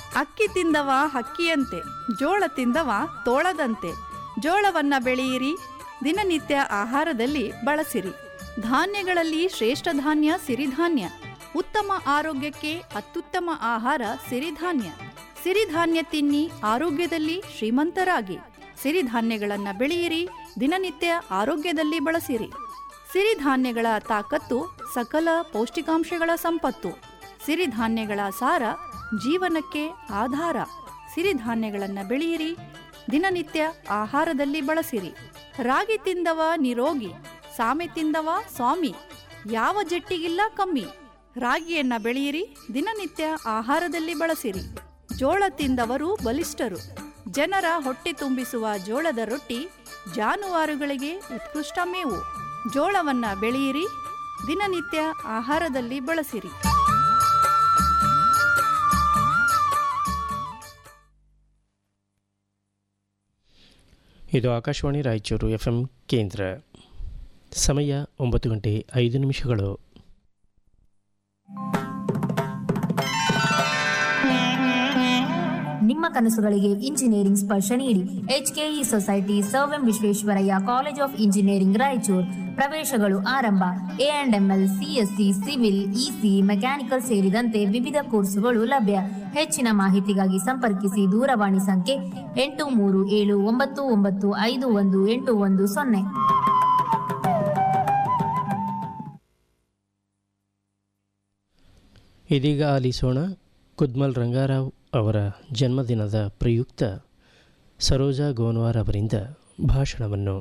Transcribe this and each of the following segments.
ಅಕ್ಕಿ ತಿಂದವ ಹಕ್ಕಿಯಂತೆ ಜೋಳ ತಿಂದವ ತೋಳದಂತೆ ಜೋಳವನ್ನ ಬೆಳೆಯಿರಿ ದಿನನಿತ್ಯ ಆಹಾರದಲ್ಲಿ ಬಳಸಿರಿ ಧಾನ್ಯಗಳಲ್ಲಿ ಶ್ರೇಷ್ಠ ಧಾನ್ಯ ಸಿರಿಧಾನ್ಯ ಉತ್ತಮ ಆರೋಗ್ಯಕ್ಕೆ ಅತ್ಯುತ್ತಮ ಆಹಾರ ಸಿರಿಧಾನ್ಯ ಸಿರಿಧಾನ್ಯ ತಿನ್ನಿ ಆರೋಗ್ಯದಲ್ಲಿ ಶ್ರೀಮಂತರಾಗಿ ಸಿರಿಧಾನ್ಯಗಳನ್ನ ಬೆಳೆಯಿರಿ ದಿನನಿತ್ಯ ಆರೋಗ್ಯದಲ್ಲಿ ಬಳಸಿರಿ ಸಿರಿಧಾನ್ಯಗಳ ತಾಕತ್ತು ಸಕಲ ಪೌಷ್ಟಿಕಾಂಶಗಳ ಸಂಪತ್ತು ಸಿರಿಧಾನ್ಯಗಳ ಸಾರ ಜೀವನಕ್ಕೆ ಆಧಾರ ಸಿರಿಧಾನ್ಯಗಳನ್ನು ಬೆಳೆಯಿರಿ ದಿನನಿತ್ಯ ಆಹಾರದಲ್ಲಿ ಬಳಸಿರಿ ರಾಗಿ ತಿಂದವ ನಿರೋಗಿ ಸಾಮೆ ತಿಂದವ ಸ್ವಾಮಿ ಯಾವ ಜಟ್ಟಿಗಿಲ್ಲ ಕಮ್ಮಿ ರಾಗಿಯನ್ನ ಬೆಳೆಯಿರಿ ದಿನನಿತ್ಯ ಆಹಾರದಲ್ಲಿ ಬಳಸಿರಿ ಜೋಳ ತಿಂದವರು ಬಲಿಷ್ಠರು ಜನರ ಹೊಟ್ಟೆ ತುಂಬಿಸುವ ಜೋಳದ ರೊಟ್ಟಿ ಜಾನುವಾರುಗಳಿಗೆ ಉತ್ಕೃಷ್ಟ ಮೇವು ಜೋಳವನ್ನ ಬೆಳೆಯಿರಿ ದಿನನಿತ್ಯ ಆಹಾರದಲ್ಲಿ ಬಳಸಿರಿ ಇದು ಆಕಾಶವಾಣಿ ರಾಯಚೂರು ಎಫ್ ಎಂ ಕೇಂದ್ರ ಸಮಯ ಒಂಬತ್ತು ಗಂಟೆ ಐದು ನಿಮಿಷಗಳು ನಿಮ್ಮ ಕನಸುಗಳಿಗೆ ಇಂಜಿನಿಯರಿಂಗ್ ಸ್ಪರ್ಶ ನೀಡಿ HKE society Sir M Visvesvaraya college of engineering Raichur ಪ್ರವೇಶಗಳು ಆರಂಭ A and ML CSC civil EC mechanical ಸೇರಿದಂತೆ ವಿವಿಧ ಕೋರ್ಸುಗಳು ಲಭ್ಯ ಹೆಚ್ಚಿನ ಮಾಹಿತಿಗಾಗಿ ಸಂಪರ್ಕಿಸಿ ದೂರವಾಣಿ ಸಂಖ್ಯೆ ಎಂಟು ಮೂರು ಏಳು ಒಂಬತ್ತು ಒಂಬತ್ತು ಐದು ಒಂದು ಎಂಟು ಒಂದು ಸೊನ್ನೆ ಇದೀಗ ಆಲಿಸೋಣ ಕುದ್ಮಲ್ ರಂಗಾರಾವ್ ಅವರ ಜನ್ಮದಿನದ ಪ್ರಯುಕ್ತ ಸರೋಜಾ ಗೋನ್ವಾರ್ ಅವರಿಂದ ಭಾಷಣವನ್ನು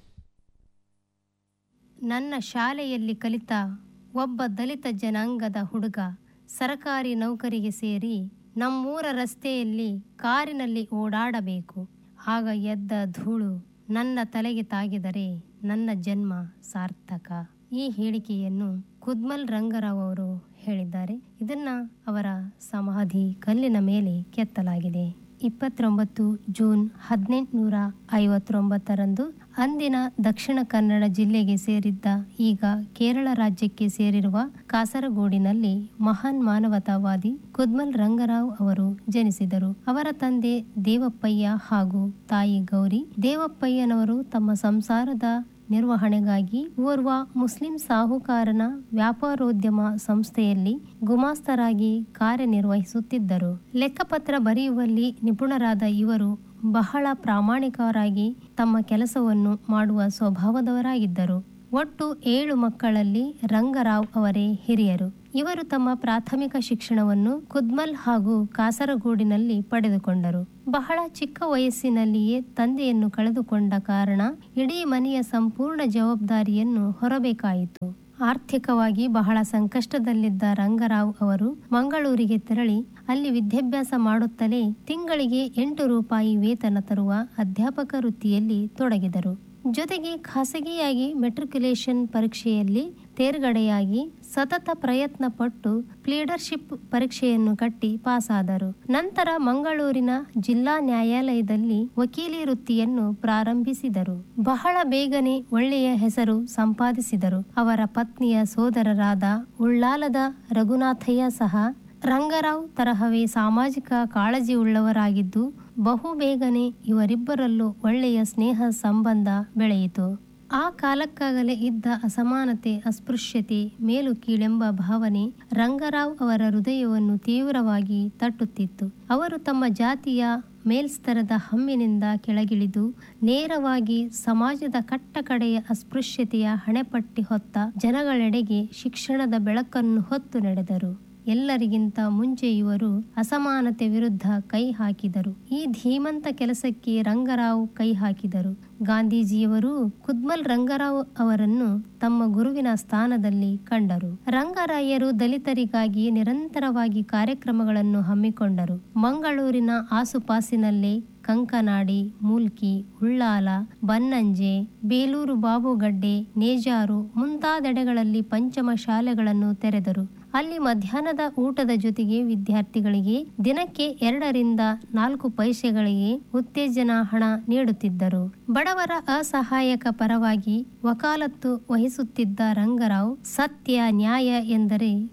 ನನ್ನ ಶಾಲೆಯಲ್ಲಿ ಕಲಿತ ಒಬ್ಬ ದಲಿತ ಜನಾಂಗದ ಹುಡುಗ ಸರಕಾರಿ ನೌಕರಿಗೆ ಸೇರಿ ನಮ್ಮೂರ ರಸ್ತೆಯಲ್ಲಿ ಕಾರಿನಲ್ಲಿ ಓಡಾಡಬೇಕು ಆಗ ಎದ್ದ ಧೂಳು ನನ್ನ ತಲೆಗೆ ತಾಗಿದರೆ ನನ್ನ ಜನ್ಮ ಸಾರ್ಥಕ ಈ ಹೇಳಿಕೆಯನ್ನು ಕುದ್ಮಲ್ ರಂಗರಾವ್ ಅವರು ಹೇಳಿದ್ದಾರೆ ಇದನ್ನ ಅವರ ಸಮಾಧಿ ಕಲ್ಲಿನ ಮೇಲೆ ಕೆತ್ತಲಾಗಿದೆ ಇಪ್ಪತ್ತೊಂಬತ್ತು ಜೂನ್ ಹದಿನೆಂಟುನೂರ ಐವತ್ತೊಂಬತ್ತರಂದು ಅಂದಿನ ದಕ್ಷಿಣ ಕನ್ನಡ ಜಿಲ್ಲೆಗೆ ಸೇರಿದ್ದ ಈಗ ಕೇರಳ ರಾಜ್ಯಕ್ಕೆ ಸೇರಿರುವ ಕಾಸರಗೋಡಿನಲ್ಲಿ ಮಹಾನ್ ಮಾನವತಾವಾದಿ ಕುದ್ಮಲ್ ರಂಗರಾವ್ ಅವರು ಜನಿಸಿದರು ಅವರ ತಂದೆ ದೇವಪ್ಪಯ್ಯ ಹಾಗೂ ತಾಯಿ ಗೌರಿ ದೇವಪ್ಪಯ್ಯನವರು ತಮ್ಮ ಸಂಸಾರದ ನಿರ್ವಹಣೆಗಾಗಿ ಓರ್ವ ಮುಸ್ಲಿಂ ಸಾಹುಕಾರನ ವ್ಯಾಪಾರೋದ್ಯಮ ಸಂಸ್ಥೆಯಲ್ಲಿ ಗುಮಾಸ್ತರಾಗಿ ಕಾರ್ಯನಿರ್ವಹಿಸುತ್ತಿದ್ದರು ಲೆಕ್ಕಪತ್ರ ಬರೆಯುವಲ್ಲಿ ನಿಪುಣರಾದ ಇವರು ಬಹಳ ಪ್ರಾಮಾಣಿಕರಾಗಿ ತಮ್ಮ ಕೆಲಸವನ್ನು ಮಾಡುವ ಸ್ವಭಾವದವರಾಗಿದ್ದರು ಒಟ್ಟು ಏಳು ಮಕ್ಕಳಲ್ಲಿ ರಂಗರಾವ್ ಅವರೇ ಹಿರಿಯರು ಇವರು ತಮ್ಮ ಪ್ರಾಥಮಿಕ ಶಿಕ್ಷಣವನ್ನು ಕುದ್ಮಲ್ ಹಾಗೂ ಕಾಸರಗೋಡಿನಲ್ಲಿ ಪಡೆದುಕೊಂಡರು ಬಹಳ ಚಿಕ್ಕ ವಯಸ್ಸಿನಲ್ಲಿಯೇ ತಂದೆಯನ್ನು ಕಳೆದುಕೊಂಡ ಕಾರಣ ಇಡೀ ಮನೆಯ ಸಂಪೂರ್ಣ ಜವಾಬ್ದಾರಿಯನ್ನು ಹೊರಬೇಕಾಯಿತು ಆರ್ಥಿಕವಾಗಿ ಬಹಳ ಸಂಕಷ್ಟದಲ್ಲಿದ್ದ ರಂಗರಾವ್ ಅವರು ಮಂಗಳೂರಿಗೆ ತೆರಳಿ ಅಲ್ಲಿ ವಿದ್ಯಾಭ್ಯಾಸ ಮಾಡುತ್ತಲೇ ತಿಂಗಳಿಗೆ ಎಂಟು ರೂಪಾಯಿ ವೇತನ ತರುವ ಅಧ್ಯಾಪಕ ವೃತ್ತಿಯಲ್ಲಿ ತೊಡಗಿದರು ಜೊತೆಗೆ ಖಾಸಗಿಯಾಗಿ ಮೆಟ್ರಿಕ್ಯುಲೇಷನ್ ಪರೀಕ್ಷೆಯಲ್ಲಿ ತೇರ್ಗಡೆಯಾಗಿ ಸತತ ಪ್ರಯತ್ನ ಪಟ್ಟು ಪ್ಲೀಡರ್ಶಿಪ್ ಪರೀಕ್ಷೆಯನ್ನು ಕಟ್ಟಿ ಪಾಸಾದರು ನಂತರ ಮಂಗಳೂರಿನ ಜಿಲ್ಲಾ ನ್ಯಾಯಾಲಯದಲ್ಲಿ ವಕೀಲಿ ವೃತ್ತಿಯನ್ನು ಪ್ರಾರಂಭಿಸಿದರು ಬಹಳ ಬೇಗನೆ ಒಳ್ಳೆಯ ಹೆಸರು ಸಂಪಾದಿಸಿದರು ಅವರ ಪತ್ನಿಯ ಸೋದರರಾದ ಉಳ್ಳಾಲದ ರಘುನಾಥಯ್ಯ ಸಹ ರಂಗರಾವ್ ತರಹವೇ ಸಾಮಾಜಿಕ ಕಾಳಜಿ ಉಳ್ಳವರಾಗಿದ್ದು ಬಹು ಬೇಗನೆ ಇವರಿಬ್ಬರಲ್ಲೂ ಒಳ್ಳೆಯ ಸ್ನೇಹ ಸಂಬಂಧ ಬೆಳೆಯಿತು ಆ ಕಾಲಕ್ಕಾಗಲೇ ಇದ್ದ ಅಸಮಾನತೆ ಅಸ್ಪೃಶ್ಯತೆ ಮೇಲು ಕೀಳೆಂಬ ಭಾವನೆ ರಂಗರಾವ್ ಅವರ ಹೃದಯವನ್ನು ತೀವ್ರವಾಗಿ ತಟ್ಟುತ್ತಿತ್ತು ಅವರು ತಮ್ಮ ಜಾತಿಯ ಮೇಲ್ಸ್ತರದ ಹಮ್ಮಿನಿಂದ ಕೆಳಗಿಳಿದು ನೇರವಾಗಿ ಸಮಾಜದ ಕಟ್ಟಕಡೆಯ ಅಸ್ಪೃಶ್ಯತೆಯ ಹಣೆಪಟ್ಟಿ ಹೊತ್ತ ಜನಗಳೆಡೆಗೆ ಶಿಕ್ಷಣದ ಬೆಳಕನ್ನು ಹೊತ್ತು ನಡೆದರು ಎಲ್ಲರಿಗಿಂತ ಮುಂಚೆ ಇವರು ಅಸಮಾನತೆ ವಿರುದ್ಧ ಕೈ ಹಾಕಿದರು ಈ ಧೀಮಂತ ಕೆಲಸಕ್ಕೆ ರಂಗರಾವ್ ಕೈ ಹಾಕಿದರು ಗಾಂಧೀಜಿಯವರು ಕುದ್ಮಲ್ ರಂಗರಾವ್ ಅವರನ್ನು ತಮ್ಮ ಗುರುವಿನ ಸ್ಥಾನದಲ್ಲಿ ಕಂಡರು ರಂಗರಾಯರು ದಲಿತರಿಗಾಗಿ ನಿರಂತರವಾಗಿ ಕಾರ್ಯಕ್ರಮಗಳನ್ನು ಹಮ್ಮಿಕೊಂಡರು ಮಂಗಳೂರಿನ ಆಸುಪಾಸಿನಲ್ಲೇ ಕಂಕನಾಡಿ ಮೂಲ್ಕಿ ಉಳ್ಳಾಲ ಬನ್ನಂಜೆ ಬೇಲೂರು ಬಾಬುಗಡ್ಡೆ ನೇಜಾರು ಮುಂತಾದೆಡೆಗಳಲ್ಲಿ ಪಂಚಮ ಶಾಲೆಗಳನ್ನು ತೆರೆದರು ಅಲ್ಲಿ ಮಧ್ಯಾಹ್ನದ ಊಟದ ಜೊತೆಗೆ ವಿದ್ಯಾರ್ಥಿಗಳಿಗೆ ದಿನಕ್ಕೆ ಎರಡರಿಂದ ನಾಲ್ಕು ಪೈಸೆಗಳಿಗೆ ಉತ್ತೇಜನ ಹಣ ನೀಡುತ್ತಿದ್ದರು ಬಡವರ ಅಸಹಾಯಕ ಪರವಾಗಿ ವಕಾಲತ್ತು ವಹಿಸುತ್ತಿದ್ದ ರಂಗರಾವ್ ಸತ್ಯ ನ್ಯಾಯ ಎಂದರೆ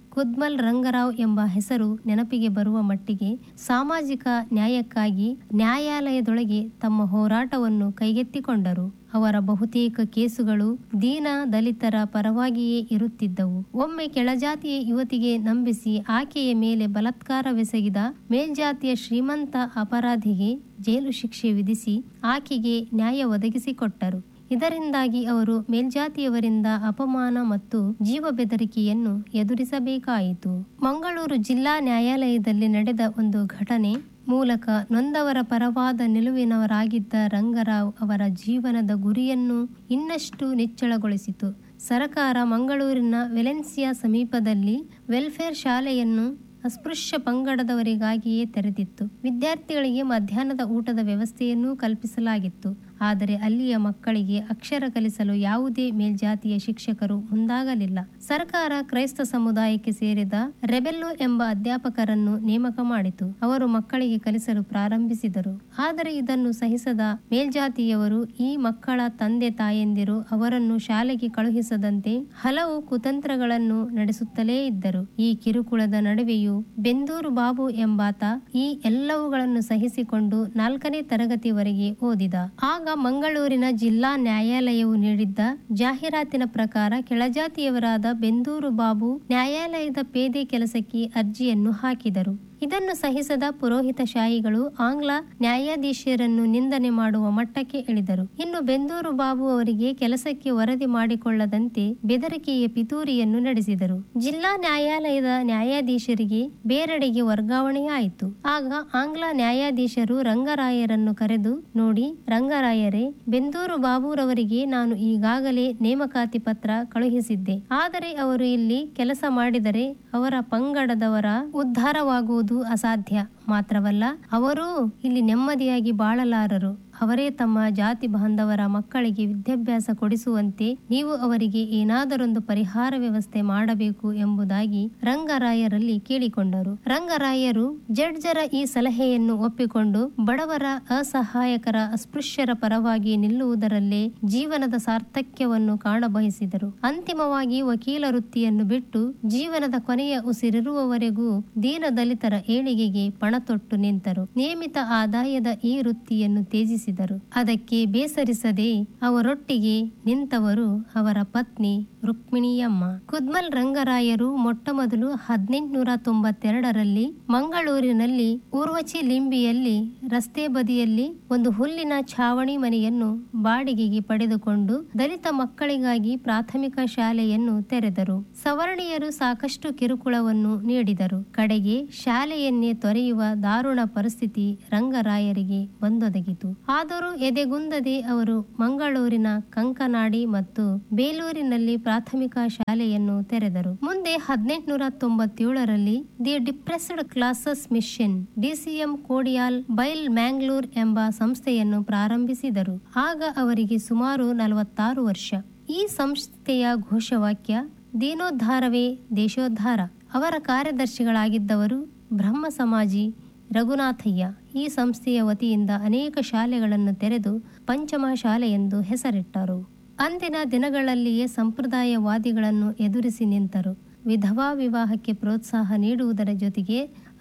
ಕುದ್ಮಲ್ ರಂಗರಾವ್ ಎಂಬ ಹೆಸರು ನೆನಪಿಗೆ ಬರುವ ಮಟ್ಟಿಗೆ ಸಾಮಾಜಿಕ ನ್ಯಾಯಕ್ಕಾಗಿ ನ್ಯಾಯಾಲಯದೊಳಗೆ ತಮ್ಮ ಹೋರಾಟವನ್ನು ಕೈಗೆತ್ತಿಕೊಂಡರು ಅವರ ಬಹುತೇಕ ಕೇಸುಗಳು ದೀನ ದಲಿತರ ಪರವಾಗಿಯೇ ಇರುತ್ತಿದ್ದವು ಒಮ್ಮೆ ಕೆಳಜಾತಿಯ ಯುವತಿಗೆ ನಂಬಿಸಿ ಆಕೆಯ ಮೇಲೆ ಬಲಾತ್ಕಾರವೆಸಗಿದ ಮೇಲ್ಜಾತಿಯ ಶ್ರೀಮಂತ ಅಪರಾಧಿಗೆ ಜೈಲು ಶಿಕ್ಷೆ ವಿಧಿಸಿ ಆಕೆಗೆ ನ್ಯಾಯ ಒದಗಿಸಿಕೊಟ್ಟರು ಇದರಿಂದಾಗಿ ಅವರು ಮೇಲ್ಜಾತಿಯವರಿಂದ ಅಪಮಾನ ಮತ್ತು ಜೀವ ಬೆದರಿಕೆಯನ್ನು ಎದುರಿಸಬೇಕಾಯಿತು ಮಂಗಳೂರು ಜಿಲ್ಲಾ ನ್ಯಾಯಾಲಯದಲ್ಲಿ ನಡೆದ ಒಂದು ಘಟನೆ ಮೂಲಕ ನೊಂದವರ ಪರವಾದ ನಿಲುವಿನವರಾಗಿದ್ದ ರಂಗರಾವ್ ಅವರ ಜೀವನದ ಗುರಿಯನ್ನು ಇನ್ನಷ್ಟು ನಿಚ್ಚಳಗೊಳಿಸಿತು ಸರಕಾರ ಮಂಗಳೂರಿನ ವೆಲೆನ್ಸಿಯಾ ಸಮೀಪದಲ್ಲಿ ವೆಲ್ಫೇರ್ ಶಾಲೆಯನ್ನು ಅಸ್ಪೃಶ್ಯ ಪಂಗಡದವರಿಗಾಗಿಯೇ ತೆರೆದಿತ್ತು ವಿದ್ಯಾರ್ಥಿಗಳಿಗೆ ಮಧ್ಯಾಹ್ನದ ಊಟದ ವ್ಯವಸ್ಥೆಯನ್ನೂ ಕಲ್ಪಿಸಲಾಗಿತ್ತು ಆದರೆ ಅಲ್ಲಿಯ ಮಕ್ಕಳಿಗೆ ಅಕ್ಷರ ಕಲಿಸಲು ಯಾವುದೇ ಮೇಲ್ಜಾತಿಯ ಶಿಕ್ಷಕರು ಮುಂದಾಗಲಿಲ್ಲ ಸರ್ಕಾರ ಕ್ರೈಸ್ತ ಸಮುದಾಯಕ್ಕೆ ಸೇರಿದ ರೆಬೆಲ್ಲೋ ಎಂಬ ಅಧ್ಯಾಪಕರನ್ನು ನೇಮಕ ಮಾಡಿತು ಅವರು ಮಕ್ಕಳಿಗೆ ಕಲಿಸಲು ಪ್ರಾರಂಭಿಸಿದರು ಆದರೆ ಇದನ್ನು ಸಹಿಸದ ಮೇಲ್ಜಾತಿಯವರು ಈ ಮಕ್ಕಳ ತಂದೆ ತಾಯಂದಿರು ಅವರನ್ನು ಶಾಲೆಗೆ ಕಳುಹಿಸದಂತೆ ಹಲವು ಕುತಂತ್ರಗಳನ್ನು ನಡೆಸುತ್ತಲೇ ಇದ್ದರು ಈ ಕಿರುಕುಳದ ನಡುವೆಯೂ ಬೆಂದೂರು ಬಾಬು ಎಂಬಾತ ಈ ಎಲ್ಲವುಗಳನ್ನು ಸಹಿಸಿಕೊಂಡು ನಾಲ್ಕನೇ ತರಗತಿವರೆಗೆ ಓದಿದ ಆಗ ಮಂಗಳೂರಿನ ಜಿಲ್ಲಾ ನ್ಯಾಯಾಲಯವು ನೀಡಿದ್ದ ಜಾಹೀರಾತಿನ ಪ್ರಕಾರ ಕೆಳಜಾತಿಯವರಾದ ಬೆಂದೂರು ಬಾಬು ನ್ಯಾಯಾಲಯದ ಪೇದೆ ಕೆಲಸಕ್ಕೆ ಅರ್ಜಿಯನ್ನು ಹಾಕಿದರು ಇದನ್ನು ಸಹಿಸದ ಪುರೋಹಿತ ಶಾಹಿಗಳು ಆಂಗ್ಲ ನ್ಯಾಯಾಧೀಶರನ್ನು ನಿಂದನೆ ಮಾಡುವ ಮಟ್ಟಕ್ಕೆ ಇಳಿದರು ಇನ್ನು ಬೆಂದೂರು ಬಾಬು ಅವರಿಗೆ ಕೆಲಸಕ್ಕೆ ವರದಿ ಮಾಡಿಕೊಳ್ಳದಂತೆ ಬೆದರಿಕೆಯ ಪಿತೂರಿಯನ್ನು ನಡೆಸಿದರು ಜಿಲ್ಲಾ ನ್ಯಾಯಾಲಯದ ನ್ಯಾಯಾಧೀಶರಿಗೆ ಬೇರೆಡೆಗೆ ವರ್ಗಾವಣೆಯಾಯಿತು ಆಗ ಆಂಗ್ಲ ನ್ಯಾಯಾಧೀಶರು ರಂಗರಾಯರನ್ನು ಕರೆದು ನೋಡಿ ರಂಗರಾಯರೇ ಬೆಂದೂರು ಬಾಬುರವರಿಗೆ ನಾನು ಈಗಾಗಲೇ ನೇಮಕಾತಿ ಪತ್ರ ಕಳುಹಿಸಿದ್ದೆ ಆದರೆ ಅವರು ಇಲ್ಲಿ ಕೆಲಸ ಮಾಡಿದರೆ ಅವರ ಪಂಗಡದವರ ಉದ್ಧಾರವಾಗುವುದು ಅಸಾಧ್ಯ ಮಾತ್ರವಲ್ಲ ಅವರೂ ಇಲ್ಲಿ ನೆಮ್ಮದಿಯಾಗಿ ಬಾಳಲಾರರು ಅವರೇ ತಮ್ಮ ಜಾತಿ ಬಾಂಧವರ ಮಕ್ಕಳಿಗೆ ವಿದ್ಯಾಭ್ಯಾಸ ಕೊಡಿಸುವಂತೆ ನೀವು ಅವರಿಗೆ ಏನಾದರೊಂದು ಪರಿಹಾರ ವ್ಯವಸ್ಥೆ ಮಾಡಬೇಕು ಎಂಬುದಾಗಿ ರಂಗರಾಯರಲ್ಲಿ ಕೇಳಿಕೊಂಡರು ರಂಗರಾಯರು ಜಡ್ಜರ ಈ ಸಲಹೆಯನ್ನು ಒಪ್ಪಿಕೊಂಡು ಬಡವರ ಅಸಹಾಯಕರ ಅಸ್ಪೃಶ್ಯರ ಪರವಾಗಿ ನಿಲ್ಲುವುದರಲ್ಲೇ ಜೀವನದ ಸಾರ್ಥಕ್ಯವನ್ನು ಕಾಣಬಯಸಿದರು ಅಂತಿಮವಾಗಿ ವಕೀಲ ವೃತ್ತಿಯನ್ನು ಬಿಟ್ಟು ಜೀವನದ ಕೊನೆಯ ಉಸಿರಿರುವವರೆಗೂ ದೀನ ದಲಿತರ ಏಳಿಗೆಗೆ ಪಣತೊಟ್ಟು ನಿಂತರು ನಿಯಮಿತ ಆದಾಯದ ಈ ವೃತ್ತಿಯನ್ನು ತ್ಯಜಿಸಿದರು ಅದಕ್ಕೆ ಬೇಸರಿಸದೆ ಅವರೊಟ್ಟಿಗೆ ನಿಂತವರು ಅವರ ಪತ್ನಿ ರುಕ್ಮಿಣಿಯಮ್ಮ ಕುದ್ಮಲ್ ರಂಗರಾಯರು ಮೊಟ್ಟಮೊದಲು ಹದಿನೆಂಟುನೂರ ತೊಂಬತ್ತೆರಡರಲ್ಲಿ ಮಂಗಳೂರಿನಲ್ಲಿ ಊರ್ವಚಿ ಲಿಂಬಿಯಲ್ಲಿ ರಸ್ತೆ ಬದಿಯಲ್ಲಿ ಒಂದು ಹುಲ್ಲಿನ ಛಾವಣಿ ಮನೆಯನ್ನು ಬಾಡಿಗೆಗೆ ಪಡೆದುಕೊಂಡು ದಲಿತ ಮಕ್ಕಳಿಗಾಗಿ ಪ್ರಾಥಮಿಕ ಶಾಲೆಯನ್ನು ತೆರೆದರು ಸವರ್ಣೀಯರು ಸಾಕಷ್ಟು ಕಿರುಕುಳವನ್ನು ನೀಡಿದರು ಕಡೆಗೆ ಶಾಲೆಯನ್ನೇ ತೊರೆಯುವ ದಾರುಣ ಪರಿಸ್ಥಿತಿ ರಂಗರಾಯರಿಗೆ ಬಂದೊದಗಿತು ಆದರೂ ಎದೆಗುಂದದೆ ಅವರು ಮಂಗಳೂರಿನ ಕಂಕನಾಡಿ ಮತ್ತು ಬೇಲೂರಿನಲ್ಲಿ ಪ್ರಾಥಮಿಕ ಶಾಲೆಯನ್ನು ತೆರೆದರು ಮುಂದೆ ಹದಿನೆಂಟುನೂರ ತೊಂಬತ್ತೇಳರಲ್ಲಿ the depressed classes mission DCM Kodialbail Mangalore ಎಂಬ ಸಂಸ್ಥೆಯನ್ನು ಪ್ರಾರಂಭಿಸಿದರು ಆಗ ಅವರಿಗೆ ಸುಮಾರು ನಲವತ್ತಾರು ವರ್ಷ ಈ ಸಂಸ್ಥೆಯ ಘೋಷವಾಕ್ಯ ದೀನೋದ್ಧಾರವೇ ದೇಶೋದ್ಧಾರ ಅವರ ಕಾರ್ಯದರ್ಶಿಗಳಾಗಿದ್ದವರು ಬ್ರಹ್ಮ ಸಮಾಜಿ ರಘುನಾಥಯ್ಯ ಈ ಸಂಸ್ಥೆಯ ವತಿಯಿಂದ ಅನೇಕ ಶಾಲೆಗಳನ್ನು ತೆರೆದು ಪಂಚಮ ಶಾಲೆ ಎಂದು ಹೆಸರಿಟ್ಟರು ಅಂದಿನ ದಿನಗಳಲ್ಲಿಯೇ ಸಂಪ್ರದಾಯವಾದಿಗಳನ್ನು ಎದುರಿಸಿ ನಿಂತರು ವಿಧವಾ ವಿವಾಹಕ್ಕೆ ಪ್ರೋತ್ಸಾಹ ನೀಡುವುದರ ಜೊತೆಗೆ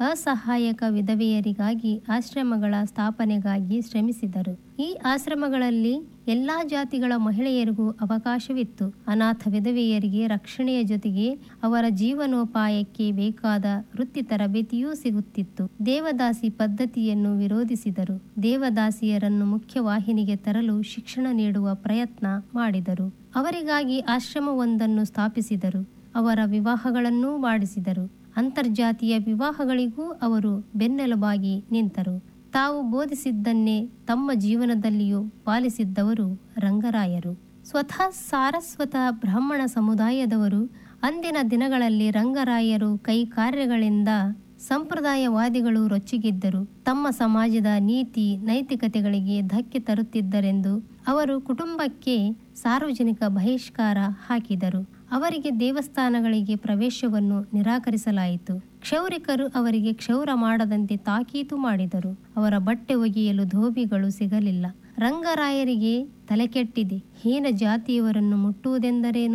ಅಸಹಾಯಕ ವಿಧವೆಯರಿಗಾಗಿ ಆಶ್ರಮಗಳ ಸ್ಥಾಪನೆಗಾಗಿ ಶ್ರಮಿಸಿದರು ಈ ಆಶ್ರಮಗಳಲ್ಲಿ ಎಲ್ಲಾ ಜಾತಿಗಳ ಮಹಿಳೆಯರಿಗೂ ಅವಕಾಶವಿತ್ತು ಅನಾಥ ವಿಧವೆಯರಿಗೆ ರಕ್ಷಣೆಯ ಜೊತೆಗೆ ಅವರ ಜೀವನೋಪಾಯಕ್ಕೆ ಬೇಕಾದ ವೃತ್ತಿ ತರಬೇತಿಯೂ ಸಿಗುತ್ತಿತ್ತು ದೇವದಾಸಿ ಪದ್ಧತಿಯನ್ನು ವಿರೋಧಿಸಿದರು ದೇವದಾಸಿಯರನ್ನು ಮುಖ್ಯವಾಹಿನಿಗೆ ತರಲು ಶಿಕ್ಷಣ ನೀಡುವ ಪ್ರಯತ್ನ ಮಾಡಿದರು ಅವರಿಗಾಗಿ ಆಶ್ರಮವೊಂದನ್ನು ಸ್ಥಾಪಿಸಿದರು ಅವರ ವಿವಾಹಗಳನ್ನೂ ಮಾಡಿಸಿದರು ಅಂತರ್ಜಾತೀಯ ವಿವಾಹಗಳಿಗೂ ಅವರು ಬೆನ್ನೆಲುಬಾಗಿ ನಿಂತರು ತಾವು ಬೋಧಿಸಿದ್ದನ್ನೇ ತಮ್ಮ ಜೀವನದಲ್ಲಿಯೂ ಪಾಲಿಸಿದ್ದವರು ರಂಗರಾಯರು ಸ್ವತಃ ಸಾರಸ್ವತ ಬ್ರಾಹ್ಮಣ ಸಮುದಾಯದವರು ಅಂದಿನ ದಿನಗಳಲ್ಲಿ ರಂಗರಾಯರು ಕೈ ಕಾರ್ಯಗಳಿಂದ ಸಂಪ್ರದಾಯವಾದಿಗಳು ರೊಚ್ಚಿಗಿದ್ದರು ತಮ್ಮ ಸಮಾಜದ ನೀತಿ ನೈತಿಕತೆಗಳಿಗೆ ಧಕ್ಕೆ ತರುತ್ತಿದ್ದರೆಂದು ಅವರು ಕುಟುಂಬಕ್ಕೆ ಸಾರ್ವಜನಿಕ ಬಹಿಷ್ಕಾರ ಹಾಕಿದರು ಅವರಿಗೆ ದೇವಸ್ಥಾನಗಳಿಗೆ ಪ್ರವೇಶವನ್ನು ನಿರಾಕರಿಸಲಾಯಿತು ಕ್ಷೌರಿಕರು ಅವರಿಗೆ ಕ್ಷೌರ ಮಾಡದಂತೆ ತಾಕೀತು ಮಾಡಿದರು ಅವರ ಬಟ್ಟೆ ಒಗೆಯಲು ಧೋಬಿಗಳು ಸಿಗಲಿಲ್ಲ ರಂಗರಾಯರಿಗೆ ತಲೆಕೆಟ್ಟಿದೆ ಹೀನ ಜಾತಿಯವರನ್ನು ಮುಟ್ಟುವುದೆಂದರೇನು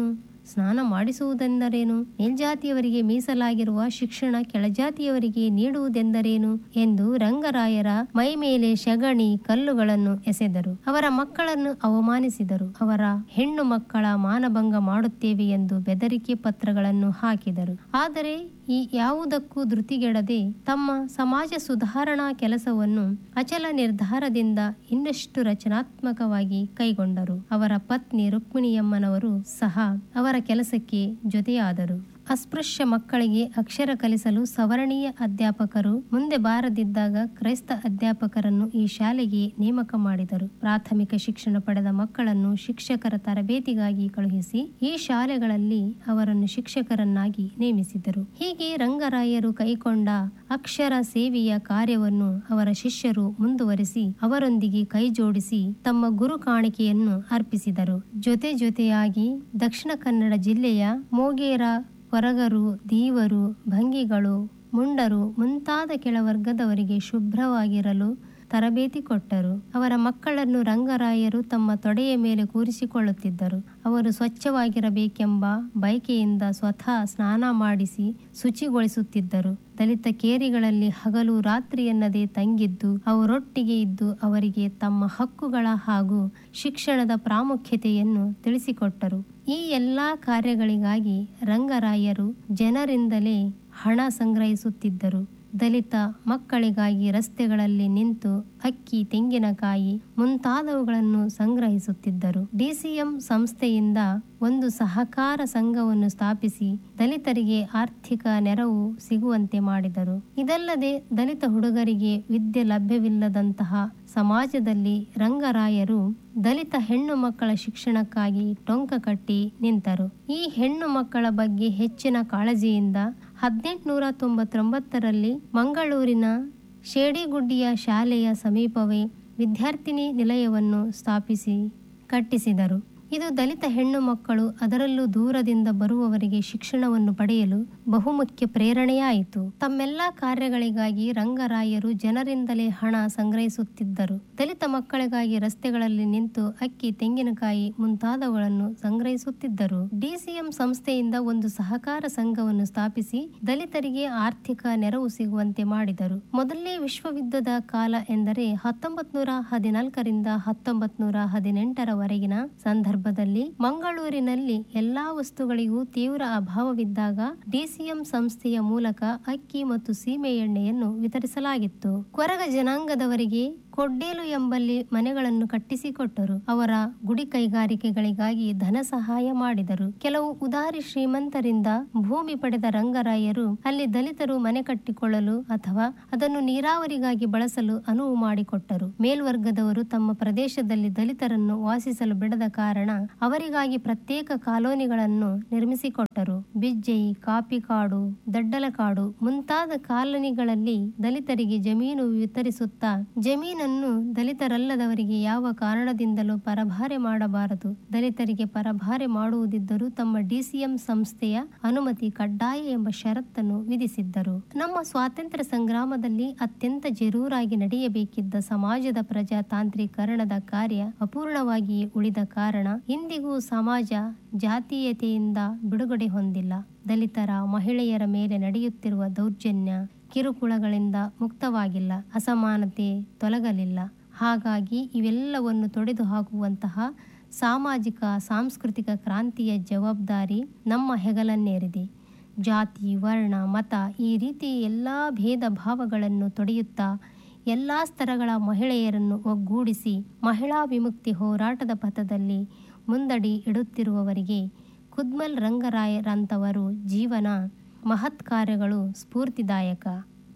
ಸ್ನಾನ ಮಾಡಿಸುವುದೆಂದರೇನು ಮೇಲ್ಜಾತಿಯವರಿಗೆ ಮೀಸಲಾಗಿರುವ ಶಿಕ್ಷಣ ಕೆಳಜಾತಿಯವರಿಗೆ ನೀಡುವುದೆಂದರೇನು ಎಂದು ರಂಗರಾಯರ ಮೈ ಮೇಲೆ ಶಗಣಿ ಕಲ್ಲುಗಳನ್ನು ಎಸೆದರು ಅವರ ಮಕ್ಕಳನ್ನು ಅವಮಾನಿಸಿದರು ಅವರ ಹೆಣ್ಣು ಮಕ್ಕಳ ಮಾನಭಂಗ ಮಾಡುತ್ತೇವೆ ಎಂದು ಬೆದರಿಕೆ ಪತ್ರಗಳನ್ನು ಹಾಕಿದರು ಆದರೆ ಈ ಯಾವುದಕ್ಕೂ ಧೃತಿಗೆಡದೆ ತಮ್ಮ ಸಮಾಜ ಸುಧಾರಣಾ ಕೆಲಸವನ್ನು ಅಚಲ ನಿರ್ಧಾರದಿಂದ ಇನ್ನಷ್ಟು ರಚನಾತ್ಮಕವಾಗಿ ಕೈಗೊಂಡರು ಅವರ ಪತ್ನಿ ರುಕ್ಮಿಣಿಯಮ್ಮನವರು ಸಹ ಅವರ ಕೆಲಸಕ್ಕೆ ಜೊತೆಯಾದರು ಅಸ್ಪೃಶ್ಯ ಮಕ್ಕಳಿಗೆ ಅಕ್ಷರ ಕಲಿಸಲು ಸವರ್ಣೀಯ ಅಧ್ಯಾಪಕರು ಮುಂದೆ ಬಾರದಿದ್ದಾಗ ಕ್ರೈಸ್ತ ಅಧ್ಯಾಪಕರನ್ನು ಈ ಶಾಲೆಗೆ ನೇಮಕ ಮಾಡಿದರು ಪ್ರಾಥಮಿಕ ಶಿಕ್ಷಣ ಪಡೆದ ಮಕ್ಕಳನ್ನು ಶಿಕ್ಷಕರ ತರಬೇತಿಗಾಗಿ ಕಳುಹಿಸಿ ಈ ಶಾಲೆಗಳಲ್ಲಿ ಅವರನ್ನು ಶಿಕ್ಷಕರನ್ನಾಗಿ ನೇಮಿಸಿದರು ಹೀಗೆ ರಂಗರಾಯರು ಕೈಕೊಂಡ ಅಕ್ಷರ ಸೇವೆಯ ಕಾರ್ಯವನ್ನು ಅವರ ಶಿಷ್ಯರು ಮುಂದುವರಿಸಿ ಅವರೊಂದಿಗೆ ಕೈಜೋಡಿಸಿ ತಮ್ಮ ಗುರು ಕಾಣಿಕೆಯನ್ನು ಅರ್ಪಿಸಿದರು ಜೊತೆ ಜೊತೆಯಾಗಿ ದಕ್ಷಿಣ ಕನ್ನಡ ಜಿಲ್ಲೆಯ ಮೋಗೇರ ಹೊರಗರು ದೀವರು ಭಂಗಿಗಳು ಮುಂಡರು ಮುಂತಾದ ಕೆಳವರ್ಗದವರಿಗೆ ಶುಭ್ರವಾಗಿರಲು ತರಬೇತಿ ಕೊಟ್ಟರು ಅವರ ಮಕ್ಕಳನ್ನು ರಂಗರಾಯರು ತಮ್ಮ ತೊಡೆಯ ಮೇಲೆ ಕೂರಿಸಿಕೊಳ್ಳುತ್ತಿದ್ದರು ಅವರು ಸ್ವಚ್ಛವಾಗಿರಬೇಕೆಂಬ ಬಯಕೆಯಿಂದ ಸ್ವತಃ ಸ್ನಾನ ಮಾಡಿಸಿ ಶುಚಿಗೊಳಿಸುತ್ತಿದ್ದರು ದಲಿತ ಕೇರಿಗಳಲ್ಲಿ ಹಗಲು ರಾತ್ರಿ ಎನ್ನದೆ ತಂಗಿದ್ದು ಅವರೊಟ್ಟಿಗೆ ಇದ್ದು ಅವರಿಗೆ ತಮ್ಮ ಹಕ್ಕುಗಳ ಹಾಗೂ ಶಿಕ್ಷಣದ ಪ್ರಾಮುಖ್ಯತೆಯನ್ನು ತಿಳಿಸಿಕೊಟ್ಟರು ಈ ಎಲ್ಲಾ ಕಾರ್ಯಗಳಿಗಾಗಿ ರಂಗರಾಯರು ಜನರಿಂದಲೇ ಹಣ ಸಂಗ್ರಹಿಸುತ್ತಿದ್ದರು ದಲಿತ ಮಕ್ಕಳಿಗಾಗಿ ರಸ್ತೆಗಳಲ್ಲಿ ನಿಂತು ಅಕ್ಕಿ ತೆಂಗಿನಕಾಯಿ ಮುಂತಾದವುಗಳನ್ನು ಸಂಗ್ರಹಿಸುತ್ತಿದ್ದರು ಡಿಸಿಎಂ ಸಂಸ್ಥೆಯಿಂದ ಒಂದು ಸಹಕಾರ ಸಂಘವನ್ನು ಸ್ಥಾಪಿಸಿ ದಲಿತರಿಗೆ ಆರ್ಥಿಕ ನೆರವು ಸಿಗುವಂತೆ ಮಾಡಿದರು ಇದಲ್ಲದೆ ದಲಿತ ಹುಡುಗರಿಗೆ ವಿದ್ಯೆ ಲಭ್ಯವಿಲ್ಲದಂತಹ ಸಮಾಜದಲ್ಲಿ ರಂಗರಾಯರು ದಲಿತ ಹೆಣ್ಣು ಮಕ್ಕಳ ಶಿಕ್ಷಣಕ್ಕಾಗಿ ಟೊಂಕ ಕಟ್ಟಿ ನಿಂತರು ಈ ಹೆಣ್ಣು ಮಕ್ಕಳ ಬಗ್ಗೆ ಹೆಚ್ಚಿನ ಕಾಳಜಿಯಿಂದ ಹದಿನೆಂಟುನೂರ ತೊಂಬತ್ತೊಂಬತ್ತರಲ್ಲಿ ಮಂಗಳೂರಿನ ಶೇಡಿಗುಡ್ಡಿಯ ಶಾಲೆಯ ಸಮೀಪವೇ ವಿದ್ಯಾರ್ಥಿನಿ ನಿಲಯವನ್ನು ಸ್ಥಾಪಿಸಿ ಕಟ್ಟಿಸಿದರು ಇದು ದಲಿತ ಹೆಣ್ಣು ಮಕ್ಕಳು ಅದರಲ್ಲೂ ದೂರದಿಂದ ಬರುವವರಿಗೆ ಶಿಕ್ಷಣವನ್ನು ಪಡೆಯಲು ಬಹುಮುಖ್ಯ ಪ್ರೇರಣೆಯಾಯಿತು ತಮ್ಮೆಲ್ಲ ಕಾರ್ಯಗಳಿಗಾಗಿ ರಂಗರಾಯರು ಜನರಿಂದಲೇ ಹಣ ಸಂಗ್ರಹಿಸುತ್ತಿದ್ದರು ದಲಿತ ಮಕ್ಕಳಿಗಾಗಿ ರಸ್ತೆಗಳಲ್ಲಿ ನಿಂತು ಅಕ್ಕಿ ತೆಂಗಿನಕಾಯಿ ಮುಂತಾದವುಗಳನ್ನು ಸಂಗ್ರಹಿಸುತ್ತಿದ್ದರು ಡಿಸಿಎಂ ಸಂಸ್ಥೆಯಿಂದ ಒಂದು ಸಹಕಾರ ಸಂಘವನ್ನು ಸ್ಥಾಪಿಸಿ ದಲಿತರಿಗೆ ಆರ್ಥಿಕ ನೆರವು ಸಿಗುವಂತೆ ಮಾಡಿದರು ಮೊದಲನೇ ವಿಶ್ವಯುದ್ಧದ ಕಾಲ ಎಂದರೆ ಹತ್ತೊಂಬತ್ ನೂರ ಹದಿನಾಲ್ಕರಿಂದ ಹತ್ತೊಂಬತ್ ನೂರ ಹದಿನೆಂಟರವರೆಗಿನ ಸಂದರ್ಭದಲ್ಲಿ ಮಂಗಳೂರಿನಲ್ಲಿ ಎಲ್ಲಾ ವಸ್ತುಗಳಿಗೂ ತೀವ್ರ ಅಭಾವವಿದ್ದಾಗ ಡಿಸಿಎಂ ಸಂಸ್ಥೆಯ ಮೂಲಕ ಅಕ್ಕಿ ಮತ್ತು ಸೀಮೆ ಎಣ್ಣೆಯನ್ನು ವಿತರಿಸಲಾಗಿತ್ತು ಕೊರಗ ಜನಾಂಗದವರಿಗೆ ಕೊಡ್ಡೇಲು ಎಂಬಲ್ಲಿ ಮನೆಗಳನ್ನು ಕಟ್ಟಿಸಿಕೊಟ್ಟರು ಅವರ ಗುಡಿ ಕೈಗಾರಿಕೆಗಳಿಗಾಗಿ ಧನ ಸಹಾಯ ಮಾಡಿದರು ಕೆಲವು ಉದಾರಿ ಶ್ರೀಮಂತರಿಂದ ಭೂಮಿ ಪಡೆದ ರಂಗರಾಯರು ಅಲ್ಲಿ ದಲಿತರು ಮನೆ ಕಟ್ಟಿಕೊಳ್ಳಲು ಅಥವಾ ಅದನ್ನು ನೀರಾವರಿಗಾಗಿ ಬಳಸಲು ಅನುವು ಮಾಡಿಕೊಟ್ಟರು ಮೇಲ್ವರ್ಗದವರು ತಮ್ಮ ಪ್ರದೇಶದಲ್ಲಿ ದಲಿತರನ್ನು ವಾಸಿಸಲು ಬಿಡದ ಕಾರಣ ಅವರಿಗಾಗಿ ಪ್ರತ್ಯೇಕ ಕಾಲೋನಿಗಳನ್ನು ನಿರ್ಮಿಸಿಕೊಟ್ಟರು ಬಿಜ್ಜೈ ಕಾಪಿಕಾಡು ದಡ್ಡಲಕಾಡು ಮುಂತಾದ ಕಾಲೋನಿಗಳಲ್ಲಿ ದಲಿತರಿಗೆ ಜಮೀನು ವಿತರಿಸುತ್ತಾ ಜಮೀನನ್ನು ದಲಿತರಲ್ಲದವರಿಗೆ ಯಾವ ಕಾರಣದಿಂದಲೂ ಪರಭಾರೆ ಮಾಡಬಾರದು ದಲಿತರಿಗೆ ಪರಭಾರೆ ಮಾಡುವುದಿದ್ದರೂ ತಮ್ಮ ಡಿಸಿಎಂ ಸಂಸ್ಥೆಯ ಅನುಮತಿ ಕಡ್ಡಾಯ ಎಂಬ ಷರತ್ತನ್ನು ವಿಧಿಸಿದ್ದರು ನಮ್ಮ ಸ್ವಾತಂತ್ರ್ಯ ಸಂಗ್ರಾಮದಲ್ಲಿ ಅತ್ಯಂತ ಜರೂರಾಗಿ ನಡೆಯಬೇಕಿದ್ದ ಸಮಾಜದ ಪ್ರಜಾತಾಂತ್ರೀಕರಣದ ಕಾರ್ಯ ಅಪೂರ್ಣವಾಗಿ ಉಳಿದ ಕಾರಣ ಇಂದಿಗೂ ಸಮಾಜ ಜಾತೀಯತೆಯಿಂದ ಬಿಡುಗಡೆ ಹೊಂದಿಲ್ಲ ದಲಿತರ ಮಹಿಳೆಯರ ಮೇಲೆ ನಡೆಯುತ್ತಿರುವ ದೌರ್ಜನ್ಯ ಕಿರುಕುಳಗಳಿಂದ ಮುಕ್ತವಾಗಿಲ್ಲ ಅಸಮಾನತೆ ತೊಲಗಲಿಲ್ಲ ಹಾಗಾಗಿ ಇವೆಲ್ಲವನ್ನು ತೊಡೆದು ಹಾಕುವಂತಹ ಸಾಮಾಜಿಕ ಸಾಂಸ್ಕೃತಿಕ ಕ್ರಾಂತಿಯ ಜವಾಬ್ದಾರಿ ನಮ್ಮ ಹೆಗಲನ್ನೇರಿದೆ ಜಾತಿ ವರ್ಣ ಮತ ಈ ರೀತಿ ಎಲ್ಲ ಭೇದ ಭಾವಗಳನ್ನು ತೊಡೆಯುತ್ತಾ ಎಲ್ಲ ಸ್ತರಗಳ ಮಹಿಳೆಯರನ್ನು ಒಗ್ಗೂಡಿಸಿ ಮಹಿಳಾ ವಿಮುಕ್ತಿ ಹೋರಾಟದ ಪಥದಲ್ಲಿ ಮುಂದಡಿ ಇಡುತ್ತಿರುವವರಿಗೆ ಕುದ್ಮಲ್ ರಂಗರಾಯರಂಥವರು ಜೀವನ ಮಹತ್ ಕಾರ್ಯಗಳು ಸ್ಫೂರ್ತಿದಾಯಕ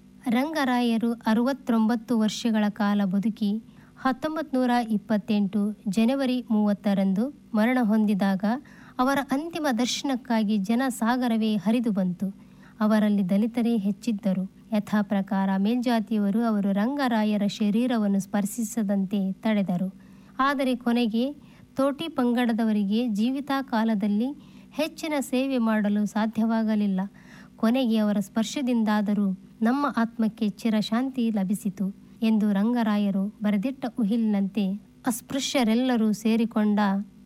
ರಂಗರಾಯರು ಅರವತ್ತೊಂಬತ್ತು ವರ್ಷಗಳ ಕಾಲ ಬದುಕಿ ಹತ್ತೊಂಬತ್ತು ನೂರ ಇಪ್ಪತ್ತೆಂಟು ಜನವರಿ ಮೂವತ್ತರಂದು ಮರಣ ಹೊಂದಿದಾಗ ಅವರ ಅಂತಿಮ ದರ್ಶನಕ್ಕಾಗಿ ಜನಸಾಗರವೇ ಹರಿದು ಬಂತು ಅವರಲ್ಲಿ ದಲಿತರೇ ಹೆಚ್ಚಿದ್ದರು ಯಥಾ ಪ್ರಕಾರ ಮೇಲ್ಜಾತಿಯವರು ಅವರು ರಂಗರಾಯರ ಶರೀರವನ್ನು ಸ್ಪರ್ಶಿಸದಂತೆ ತಡೆದರು ಆದರೆ ಕೊನೆಗೆ ತೋಟಿ ಪಂಗಡದವರಿಗೆ ಜೀವಿತ ಕಾಲದಲ್ಲಿ ಹೆಚ್ಚಿನ ಸೇವೆ ಮಾಡಲು ಸಾಧ್ಯವಾಗಲಿಲ್ಲ ಕೊನೆಗೆ ಅವರ ಸ್ಪರ್ಶದಿಂದಾದರೂ ನಮ್ಮ ಆತ್ಮಕ್ಕೆ ಚಿರಶಾಂತಿ ಲಭಿಸಿತು ಎಂದು ರಂಗರಾಯರು ಬರೆದಿಟ್ಟ ಉಹಿಲಿನಂತೆ ಅಸ್ಪೃಶ್ಯರೆಲ್ಲರೂ ಸೇರಿಕೊಂಡ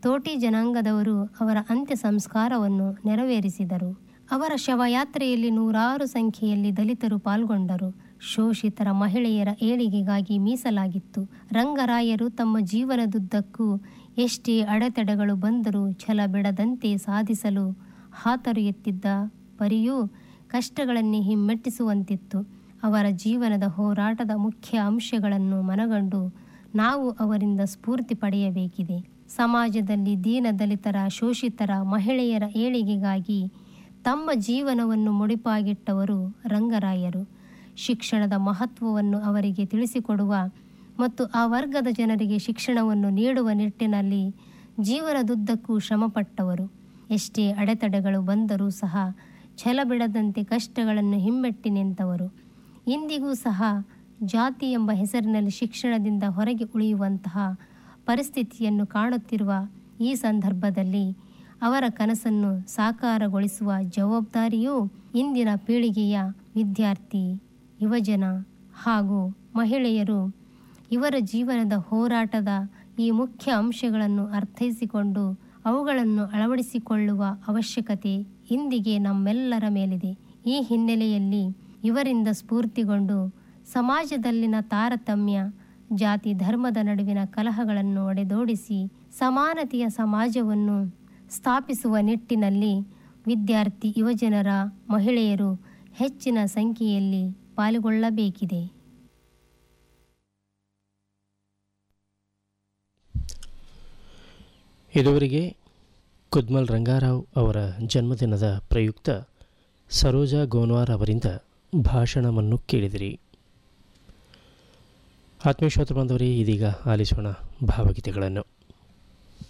ತೋಟಿ ಜನಾಂಗದವರು ಅವರ ಅಂತ್ಯ ಸಂಸ್ಕಾರವನ್ನು ನೆರವೇರಿಸಿದರು ಅವರ ಶವಯಾತ್ರೆಯಲ್ಲಿ ನೂರಾರು ಸಂಖ್ಯೆಯಲ್ಲಿ ದಲಿತರು ಪಾಲ್ಗೊಂಡರು ಶೋಷಿತರ ಮಹಿಳೆಯರ ಏಳಿಗೆಗಾಗಿ ಮೀಸಲಾಗಿತ್ತು ರಂಗರಾಯರು ತಮ್ಮ ಜೀವನದುದ್ದಕ್ಕೂ ಎಷ್ಟೇ ಅಡೆತಡೆಗಳು ಬಂದರೂ ಛಲ ಬಿಡದಂತೆ ಸಾಧಿಸಲು ಹಾತರು ಎತ್ತಿದ್ದ ಪರಿಯೂ ಕಷ್ಟಗಳನ್ನೇ ಹಿಮ್ಮೆಟ್ಟಿಸುವಂತಿತ್ತು ಅವರ ಜೀವನದ ಹೋರಾಟದ ಮುಖ್ಯ ಅಂಶಗಳನ್ನು ಮನಗಂಡು ನಾವು ಅವರಿಂದ ಸ್ಫೂರ್ತಿ ಪಡೆಯಬೇಕಿದೆ ಸಮಾಜದಲ್ಲಿ ದೀನದಲಿತರ ಶೋಷಿತರ ಮಹಿಳೆಯರ ಏಳಿಗೆಗಾಗಿ ತಮ್ಮ ಜೀವನವನ್ನು ಮುಡಿಪಾಗಿಟ್ಟವರು ರಂಗರಾಯರು ಶಿಕ್ಷಣದ ಮಹತ್ವವನ್ನು ಅವರಿಗೆ ತಿಳಿಸಿಕೊಡುವ ಮತ್ತು ಆ ವರ್ಗದ ಜನರಿಗೆ ಶಿಕ್ಷಣವನ್ನು ನೀಡುವ ನಿಟ್ಟಿನಲ್ಲಿ ಜೀವನದುದ್ದಕ್ಕೂ ಶ್ರಮಪಟ್ಟವರು ಎಷ್ಟೇ ಅಡೆತಡೆಗಳು ಬಂದರೂ ಸಹ ಛಲ ಬಿಡದಂತೆ ಕಷ್ಟಗಳನ್ನು ಹಿಮ್ಮೆಟ್ಟಿ ನಿಂತವರು ಇಂದಿಗೂ ಸಹ ಜಾತಿ ಎಂಬ ಹೆಸರಿನಲ್ಲಿ ಶಿಕ್ಷಣದಿಂದ ಹೊರಗೆ ಉಳಿಯುವಂತಹ ಪರಿಸ್ಥಿತಿಯನ್ನು ಕಾಣುತ್ತಿರುವ ಈ ಸಂದರ್ಭದಲ್ಲಿ ಅವರ ಕನಸನ್ನು ಸಾಕಾರಗೊಳಿಸುವ ಜವಾಬ್ದಾರಿಯೂ ಇಂದಿನ ಪೀಳಿಗೆಯ ವಿದ್ಯಾರ್ಥಿ ಯುವಜನ ಹಾಗೂ ಮಹಿಳೆಯರು ಇವರ ಜೀವನದ ಹೋರಾಟದ ಈ ಮುಖ್ಯ ಅಂಶಗಳನ್ನು ಅರ್ಥೈಸಿಕೊಂಡು ಅವುಗಳನ್ನು ಅಳವಡಿಸಿಕೊಳ್ಳುವ ಅವಶ್ಯಕತೆ ಇಂದಿಗೆ ನಮ್ಮೆಲ್ಲರ ಮೇಲಿದೆ ಈ ಹಿನ್ನೆಲೆಯಲ್ಲಿ ಇವರಿಂದ ಸ್ಫೂರ್ತಿಗೊಂಡು ಸಮಾಜದಲ್ಲಿನ ತಾರತಮ್ಯ ಜಾತಿ ಧರ್ಮದ ನಡುವಿನ ಕಲಹಗಳನ್ನು ಒಡೆದೋಡಿಸಿ ಸಮಾನತೆಯ ಸಮಾಜವನ್ನು ಸ್ಥಾಪಿಸುವ ನಿಟ್ಟಿನಲ್ಲಿ ವಿದ್ಯಾರ್ಥಿ ಯುವಜನರ ಮಹಿಳೆಯರು ಹೆಚ್ಚಿನ ಸಂಖ್ಯೆಯಲ್ಲಿ ಪಾಲ್ಗೊಳ್ಳಬೇಕಿದೆ ಇದುವರೆಗೆ ಕುದ್ಮಲ್ ರಂಗಾರಾವ್ ಅವರ ಜನ್ಮದಿನದ ಪ್ರಯುಕ್ತ ಸರೋಜಾ ಗೋನ್ವಾರ್ ಅವರಿಂದ ಭಾಷಣವನ್ನು ಕೇಳಿದಿರಿ ಆತ್ಮೀಯ ಶ್ರೋತೃ ಬಾಂಧವರೇ ಇದೀಗ ಆಲಿಸೋಣ ಭಾವಗೀತೆಗಳನ್ನು